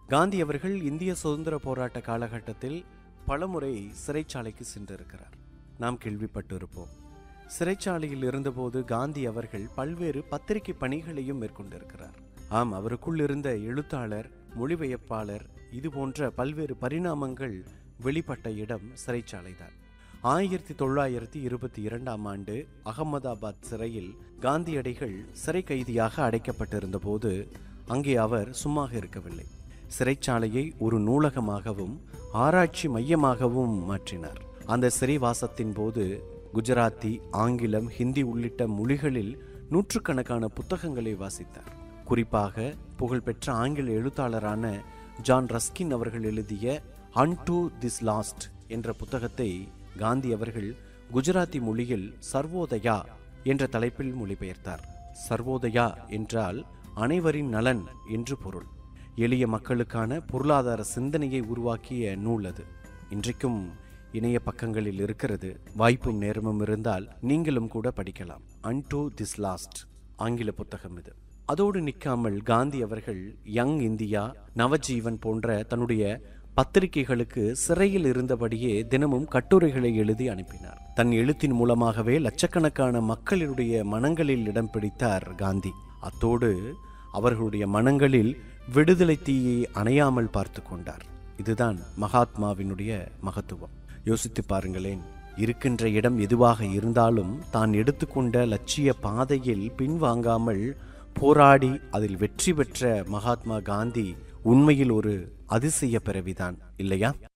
காந்தி அவர்கள் இந்திய சுதந்திர போராட்ட காலகட்டத்தில் பலமுறை சிறைச்சாலைக்கு சென்றிருக்கிறார் நாம் கேள்விப்பட்டிருப்போம் சிறைச்சாலையில் இருந்தபோது காந்தி அவர்கள் பல்வேறு பத்திரிகை பணிகளையும் மேற்கொண்டிருக்கிறார் ஆம் அவருக்குள் இருந்த எழுத்தாளர் மொழிபெயர்ப்பாளர் இது போன்ற பல்வேறு பரிணாமங்கள் வெளிப்பட்ட இடம் சிறைச்சாலைதான் ஆயிரத்தி தொள்ளாயிரத்தி இருபத்தி இரண்டாம் ஆண்டு அகமதாபாத் சிறையில் காந்தியடிகள் சிறை கைதியாக அடைக்கப்பட்டிருந்த போது அங்கே அவர் சும்மாக இருக்கவில்லை சிறைச்சாலையை ஒரு நூலகமாகவும் ஆராய்ச்சி மையமாகவும் மாற்றினார் அந்த சிறைவாசத்தின் போது குஜராத்தி ஆங்கிலம் ஹிந்தி உள்ளிட்ட மொழிகளில் நூற்றுக்கணக்கான புத்தகங்களை வாசித்தார் குறிப்பாக புகழ்பெற்ற ஆங்கில எழுத்தாளரான ஜான் ரஸ்கின் அவர்கள் எழுதிய அன்டு திஸ் லாஸ்ட் என்ற புத்தகத்தை காந்தி அவர்கள் குஜராத்தி மொழியில் சர்வோதயா என்ற தலைப்பில் மொழிபெயர்த்தார் சர்வோதயா என்றால் அனைவரின் நலன் என்று பொருள் எளிய மக்களுக்கான பொருளாதார சிந்தனையை உருவாக்கிய நூல் அது இன்றைக்கும் இணைய பக்கங்களில் இருக்கிறது வாய்ப்பும் நேரமும் இருந்தால் நீங்களும் கூட படிக்கலாம் அன்டு திஸ் லாஸ்ட் ஆங்கில புத்தகம் இது அதோடு நிற்காமல் காந்தி அவர்கள் யங் இந்தியா நவஜீவன் போன்ற தன்னுடைய பத்திரிகைகளுக்கு சிறையில் இருந்தபடியே தினமும் கட்டுரைகளை எழுதி அனுப்பினார் தன் எழுத்தின் மூலமாகவே லட்சக்கணக்கான மக்களினுடைய மனங்களில் இடம் பிடித்தார் காந்தி அத்தோடு அவர்களுடைய மனங்களில் விடுதலை தீயை அணையாமல் பார்த்து கொண்டார் இதுதான் மகாத்மாவினுடைய மகத்துவம் யோசித்து பாருங்களேன் இருக்கின்ற இடம் எதுவாக இருந்தாலும் தான் எடுத்துக்கொண்ட லட்சிய பாதையில் பின்வாங்காமல் போராடி அதில் வெற்றி பெற்ற மகாத்மா காந்தி உண்மையில் ஒரு அதிசய பிறவிதான் இல்லையா